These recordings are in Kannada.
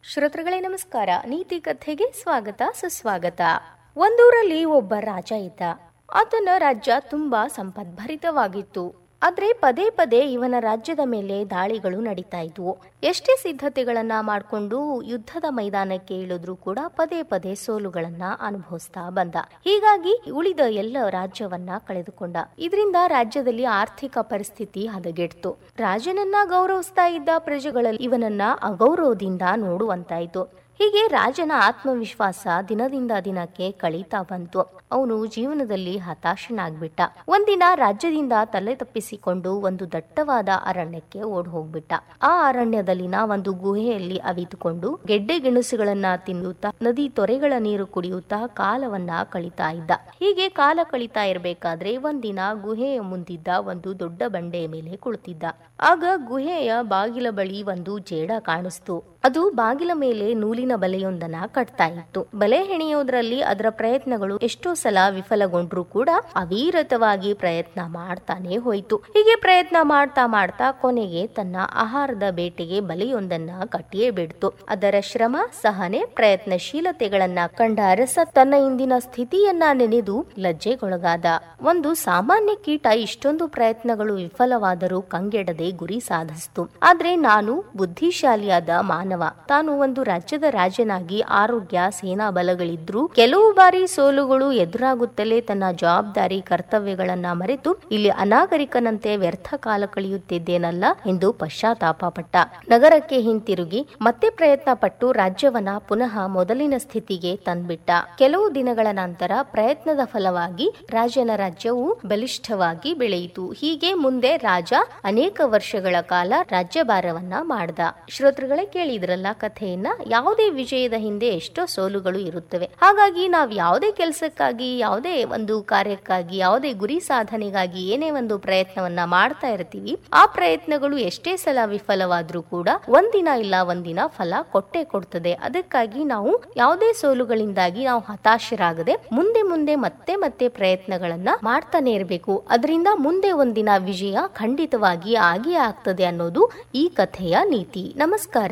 ಶ್ರೋತೃಗಳೇ ನಮಸ್ಕಾರ ನೀತಿ ಕಥೆಗೆ ಸ್ವಾಗತ ಸುಸ್ವಾಗತ ಒಂದೂರಲ್ಲಿ ಒಬ್ಬ ರಾಜ ಇದ್ದ ಆತನ ರಾಜ್ಯ ತುಂಬಾ ಸಂಪದ್ಭರಿತವಾಗಿತ್ತು ಆದ್ರೆ ಪದೇ ಪದೇ ಇವನ ರಾಜ್ಯದ ಮೇಲೆ ದಾಳಿಗಳು ನಡೀತಾ ಇದ್ವು ಎಷ್ಟೇ ಸಿದ್ಧತೆಗಳನ್ನ ಮಾಡಿಕೊಂಡು ಯುದ್ಧದ ಮೈದಾನಕ್ಕೆ ಇಳಿದ್ರು ಕೂಡ ಪದೇ ಪದೇ ಸೋಲುಗಳನ್ನ ಅನುಭವಿಸ್ತಾ ಬಂದ ಹೀಗಾಗಿ ಉಳಿದ ಎಲ್ಲ ರಾಜ್ಯವನ್ನ ಕಳೆದುಕೊಂಡ ಇದರಿಂದ ರಾಜ್ಯದಲ್ಲಿ ಆರ್ಥಿಕ ಪರಿಸ್ಥಿತಿ ಹದಗೆಡ್ತು ರಾಜನನ್ನ ಗೌರವಿಸ್ತಾ ಇದ್ದ ಪ್ರಜೆಗಳಲ್ಲಿ ಇವನನ್ನ ಅಗೌರವದಿಂದ ನೋಡುವಂತಾಯ್ತು ಹೀಗೆ ರಾಜನ ಆತ್ಮವಿಶ್ವಾಸ ದಿನದಿಂದ ದಿನಕ್ಕೆ ಕಳೀತಾ ಬಂತು ಅವನು ಜೀವನದಲ್ಲಿ ಹತಾಶನಾಗ್ಬಿಟ್ಟ ಒಂದಿನ ರಾಜ್ಯದಿಂದ ತಲೆ ತಪ್ಪಿಸಿಕೊಂಡು ಒಂದು ದಟ್ಟವಾದ ಅರಣ್ಯಕ್ಕೆ ಓಡ್ ಹೋಗ್ಬಿಟ್ಟ ಆ ಅರಣ್ಯದಲ್ಲಿನ ಒಂದು ಗುಹೆಯಲ್ಲಿ ಅವಿತುಕೊಂಡು ಗೆಡ್ಡೆ ಗೆಣಸುಗಳನ್ನ ತಿನ್ನುತ್ತಾ ನದಿ ತೊರೆಗಳ ನೀರು ಕುಡಿಯುತ್ತಾ ಕಾಲವನ್ನ ಕಳೀತಾ ಇದ್ದ ಹೀಗೆ ಕಾಲ ಕಳೀತಾ ಇರಬೇಕಾದ್ರೆ ಒಂದಿನ ಗುಹೆಯ ಮುಂದಿದ್ದ ಒಂದು ದೊಡ್ಡ ಬಂಡೆಯ ಮೇಲೆ ಕುಳಿತಿದ್ದ ಆಗ ಗುಹೆಯ ಬಾಗಿಲ ಬಳಿ ಒಂದು ಜೇಡ ಕಾಣಿಸ್ತು ಅದು ಬಾಗಿಲ ಮೇಲೆ ನೂಲಿನ ಬಲೆಯೊಂದನ್ನ ಕಟ್ತಾ ಇತ್ತು ಬಲೆ ಹೆಣೆಯೋದ್ರಲ್ಲಿ ಅದರ ಪ್ರಯತ್ನಗಳು ಎಷ್ಟೋ ಸಲ ವಿಫಲಗೊಂಡ್ರು ಕೂಡ ಅವಿರತವಾಗಿ ಪ್ರಯತ್ನ ಮಾಡ್ತಾನೆ ಹೋಯ್ತು ಹೀಗೆ ಪ್ರಯತ್ನ ಮಾಡ್ತಾ ಮಾಡ್ತಾ ಕೊನೆಗೆ ತನ್ನ ಆಹಾರದ ಬೇಟೆಗೆ ಬಲೆಯೊಂದನ್ನ ಕಟ್ಟಿಯೇ ಬಿಡ್ತು ಅದರ ಶ್ರಮ ಸಹನೆ ಪ್ರಯತ್ನಶೀಲತೆಗಳನ್ನ ಕಂಡ ಅರಸ ತನ್ನ ಇಂದಿನ ಸ್ಥಿತಿಯನ್ನ ನೆನೆದು ಲಜ್ಜೆಗೊಳಗಾದ ಒಂದು ಸಾಮಾನ್ಯ ಕೀಟ ಇಷ್ಟೊಂದು ಪ್ರಯತ್ನಗಳು ವಿಫಲವಾದರೂ ಕಂಗೆಡದೆ ಗುರಿ ಸಾಧಿಸಿತು ಆದ್ರೆ ನಾನು ಬುದ್ಧಿಶಾಲಿಯಾದ ಮಾನವ ತಾನು ಒಂದು ರಾಜ್ಯದ ರಾಜನಾಗಿ ಆರೋಗ್ಯ ಸೇನಾ ಬಲಗಳಿದ್ರು ಕೆಲವು ಬಾರಿ ಸೋಲುಗಳು ಎದುರಾಗುತ್ತಲೇ ತನ್ನ ಜವಾಬ್ದಾರಿ ಕರ್ತವ್ಯಗಳನ್ನ ಮರೆತು ಇಲ್ಲಿ ಅನಾಗರಿಕನಂತೆ ವ್ಯರ್ಥ ಕಾಲ ಕಳೆಯುತ್ತಿದ್ದೇನಲ್ಲ ಎಂದು ಪಶ್ಚಾತ್ತಾಪ ಪಟ್ಟ ನಗರಕ್ಕೆ ಹಿಂತಿರುಗಿ ಮತ್ತೆ ಪ್ರಯತ್ನ ಪಟ್ಟು ರಾಜ್ಯವನ್ನ ಪುನಃ ಮೊದಲಿನ ಸ್ಥಿತಿಗೆ ತಂದ್ಬಿಟ್ಟ ಕೆಲವು ದಿನಗಳ ನಂತರ ಪ್ರಯತ್ನದ ಫಲವಾಗಿ ರಾಜನ ರಾಜ್ಯವು ಬಲಿಷ್ಠವಾಗಿ ಬೆಳೆಯಿತು ಹೀಗೆ ಮುಂದೆ ರಾಜ ಅನೇಕ ವರ್ಷಗಳ ಕಾಲ ರಾಜ್ಯಭಾರವನ್ನ ಮಾಡ್ದ ಶ್ರೋತೃಗಳೇ ಕೇಳಿದ್ರಲ್ಲ ಕಥೆಯನ್ನ ಯಾವುದೇ ವಿಜಯದ ಹಿಂದೆ ಎಷ್ಟೋ ಸೋಲುಗಳು ಇರುತ್ತವೆ ಹಾಗಾಗಿ ನಾವು ಯಾವುದೇ ಕೆಲಸಕ್ಕಾಗಿ ಯಾವುದೇ ಒಂದು ಕಾರ್ಯಕ್ಕಾಗಿ ಯಾವುದೇ ಗುರಿ ಸಾಧನೆಗಾಗಿ ಏನೇ ಒಂದು ಪ್ರಯತ್ನವನ್ನ ಮಾಡ್ತಾ ಇರ್ತೀವಿ ಆ ಪ್ರಯತ್ನಗಳು ಎಷ್ಟೇ ಸಲ ವಿಫಲವಾದ್ರೂ ಕೂಡ ಒಂದಿನ ಇಲ್ಲ ಒಂದಿನ ಫಲ ಕೊಟ್ಟೆ ಕೊಡ್ತದೆ ಅದಕ್ಕಾಗಿ ನಾವು ಯಾವುದೇ ಸೋಲುಗಳಿಂದಾಗಿ ನಾವು ಹತಾಶರಾಗದೆ ಮುಂದೆ ಮುಂದೆ ಮತ್ತೆ ಮತ್ತೆ ಪ್ರಯತ್ನಗಳನ್ನ ಮಾಡ್ತಾನೆ ಇರಬೇಕು ಅದರಿಂದ ಮುಂದೆ ಒಂದಿನ ವಿಜಯ ಖಂಡಿತವಾಗಿ ಆಗಿಯೇ ಆಗ್ತದೆ ಅನ್ನೋದು ಈ ಕಥೆಯ ನೀತಿ ನಮಸ್ಕಾರ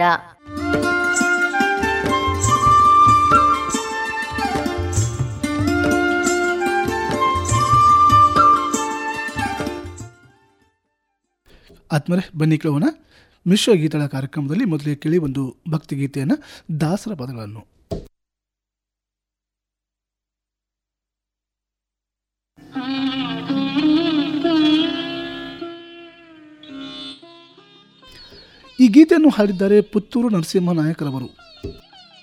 ಆತ್ಮರೆ ಬನ್ನಿ ಕೇಳೋಣ ಮಿಶ್ರ ಗೀತಗಳ ಕಾರ್ಯಕ್ರಮದಲ್ಲಿ ಮೊದಲಿಗೆ ಕೇಳಿ ಒಂದು ಭಕ್ತಿಗೀತೆಯನ್ನು ದಾಸರ ಪದಗಳನ್ನು ಈ ಗೀತೆಯನ್ನು ಹಾಡಿದ್ದಾರೆ ಪುತ್ತೂರು ನರಸಿಂಹ ನಾಯಕರವರು